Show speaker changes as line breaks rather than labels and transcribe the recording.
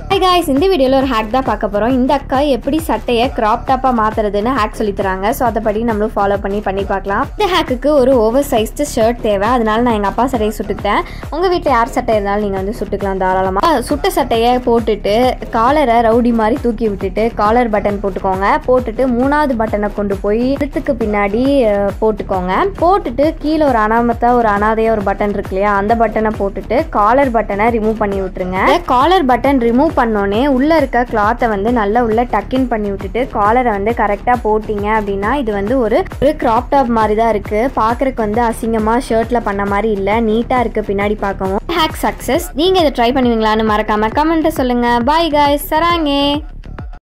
hi guys இந்த வீடியோவில் ஒரு ஹேக் தான் பார்க்க போகிறோம் இந்த அக்கா எப்படி சட்டையை கிராப் டாப்பாக மாற்றுறதுன்னு ஹேக் சொல்லி தராங்க ஸோ அதைப்படி நம்மளும் ஃபாலோ பண்ணி பண்ணி பார்க்கலாம் இந்த ஹேக்குக்கு ஒரு ஓவர் சைஸ்டு ஷர்ட் தேவை அதனால நான் எங்கள் அப்பா சட்டையை சுட்டுக்கிட்டேன் உங்கள் வீட்டில் யார் சட்டை இருந்தாலும் நீங்கள் வந்து சுட்டுக்கலாம் தாராளமாக சுட்ட சட்டையை போட்டுட்டு காலரை ரவுடி மாதிரி தூக்கி விட்டுட்டு காலர் பட்டன் போட்டுக்கோங்க போட்டுட்டு மூணாவது பட்டனை கொண்டு போய் இழுத்துக்கு பின்னாடி அஹ், போட்டுக்கோங்க போட்டுட்டு கீழே ஒரு அனாமத்தா ஒரு அனாதையா ஒரு பட்டன் இருக்கு இல்லையா அந்த பட்டனை போட்டுட்டு காலர் பட்டனை ரிமூவ் பண்ணி விட்டுருங்க காலர் பட்டன் ரிமூவ் பண்ணோடனே உள்ள இருக்க கிளாத்தை வந்து நல்லா உள்ள டக்கின் பண்ணி விட்டுட்டு காலரை வந்து கரெக்டாக போட்டிங்க அப்படின்னா இது வந்து ஒரு ஒரு கிராப் டாப் மாதிரி தான் இருக்கு பார்க்கறதுக்கு வந்து அசிங்கமா ஷர்ட்ல பண்ண மாதிரி இல்லை நீட்டா இருக்கு பின்னாடி பார்க்கவும் ஹேக் சக்ஸஸ் நீங்க இதை ட்ரை பண்ணுவீங்களான்னு மறக்காம கமெண்ட்டை சொல்லுங்க பாய் காய்ஸ் சராங்கே